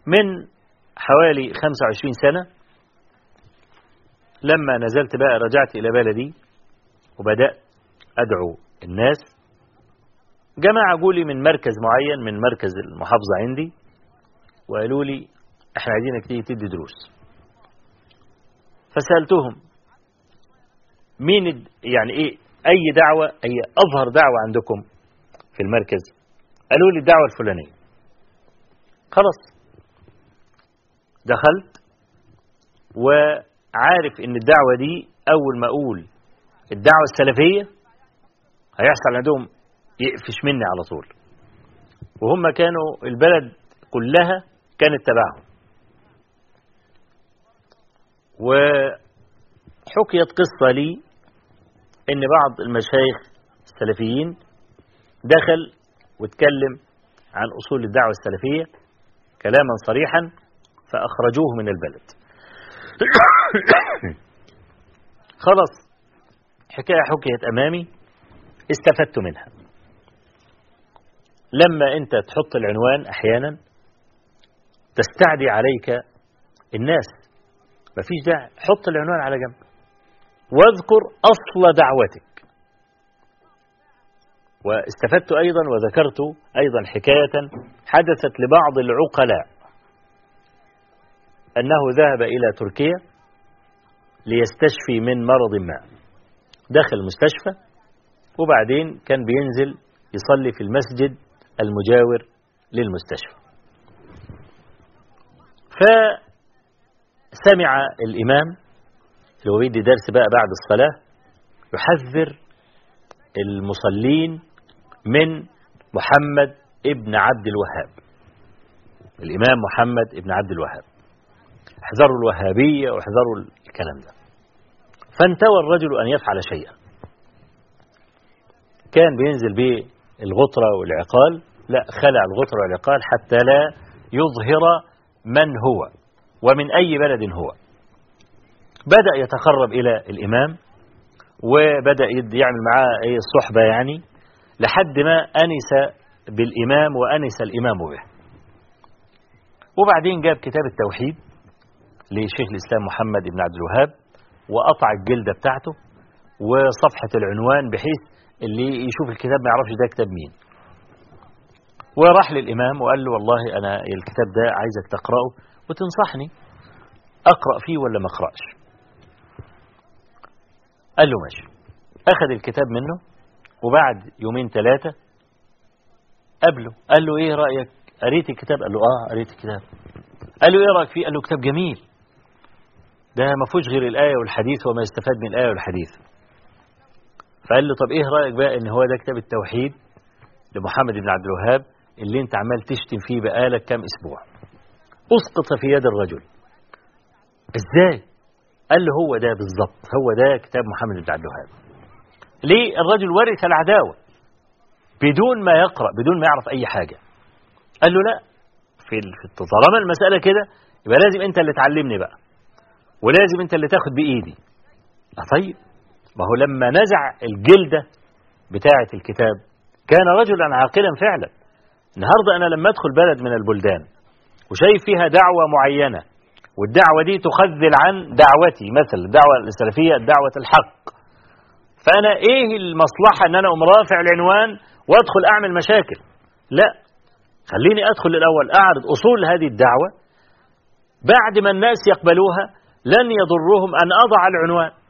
من حوالي 25 سنة لما نزلت بقى رجعت إلى بلدي وبدأت أدعو الناس جماعة قولي من مركز معين من مركز المحافظة عندي وقالوا لي احنا عايزينك تيجي تدي دروس فسألتهم مين يعني ايه اي دعوة اي اظهر دعوة عندكم في المركز قالوا لي الدعوة الفلانية خلاص دخلت وعارف ان الدعوة دي اول ما اقول الدعوة السلفية هيحصل عندهم يقفش مني على طول وهم كانوا البلد كلها كانت تبعهم وحكيت قصة لي ان بعض المشايخ السلفيين دخل واتكلم عن اصول الدعوة السلفية كلاما صريحا فاخرجوه من البلد خلاص حكاية حكيت امامي استفدت منها لما انت تحط العنوان احيانا تستعدي عليك الناس مفيش داعي حط العنوان على جنب واذكر أصل دعوتك واستفدت أيضا وذكرت أيضا حكاية حدثت لبعض العقلاء أنه ذهب إلى تركيا ليستشفي من مرض ما دخل المستشفى وبعدين كان بينزل يصلي في المسجد المجاور للمستشفى فسمع الإمام اللي هو بيدي درس بقى بعد الصلاة يحذر المصلين من محمد ابن عبد الوهاب الإمام محمد ابن عبد الوهاب احذروا الوهابية واحذروا الكلام ده فانتوى الرجل أن يفعل شيئا كان بينزل به الغطرة والعقال لا خلع الغطرة والعقال حتى لا يظهر من هو ومن أي بلد هو بدأ يتقرب إلى الإمام وبدأ يعمل معاه أي الصحبة يعني لحد ما أنس بالإمام وأنس الإمام به وبعدين جاب كتاب التوحيد لشيخ الإسلام محمد بن عبد الوهاب وقطع الجلدة بتاعته وصفحة العنوان بحيث اللي يشوف الكتاب ما يعرفش ده كتاب مين وراح للإمام وقال له والله أنا الكتاب ده عايزك تقرأه وتنصحني أقرأ فيه ولا ما أقرأش قال له ماشي أخذ الكتاب منه وبعد يومين ثلاثة قابله قال له إيه رأيك قريت الكتاب قال له آه قريت الكتاب قال له إيه رأيك فيه قال له كتاب جميل ده ما فيهوش غير الآية والحديث وما يستفاد من الآية والحديث فقال له طب إيه رأيك بقى إن هو ده كتاب التوحيد لمحمد بن عبد الوهاب اللي انت عمال تشتم فيه بقالك كام اسبوع اسقط في يد الرجل ازاي قال له هو ده بالظبط هو ده كتاب محمد بن عبد الوهاب ليه الرجل ورث العداوة بدون ما يقرأ بدون ما يعرف أي حاجة قال له لا في طالما المسألة كده يبقى لازم أنت اللي تعلمني بقى ولازم أنت اللي تاخد بإيدي أه طيب ما هو لما نزع الجلدة بتاعة الكتاب كان رجلا عاقلا فعلا النهاردة أنا لما أدخل بلد من البلدان وشايف فيها دعوة معينة والدعوة دي تخذل عن دعوتي مثل الدعوة السلفية دعوة الحق فأنا إيه المصلحة أن أنا أقوم رافع العنوان وأدخل أعمل مشاكل لا خليني أدخل الأول أعرض أصول هذه الدعوة بعد ما الناس يقبلوها لن يضرهم أن أضع العنوان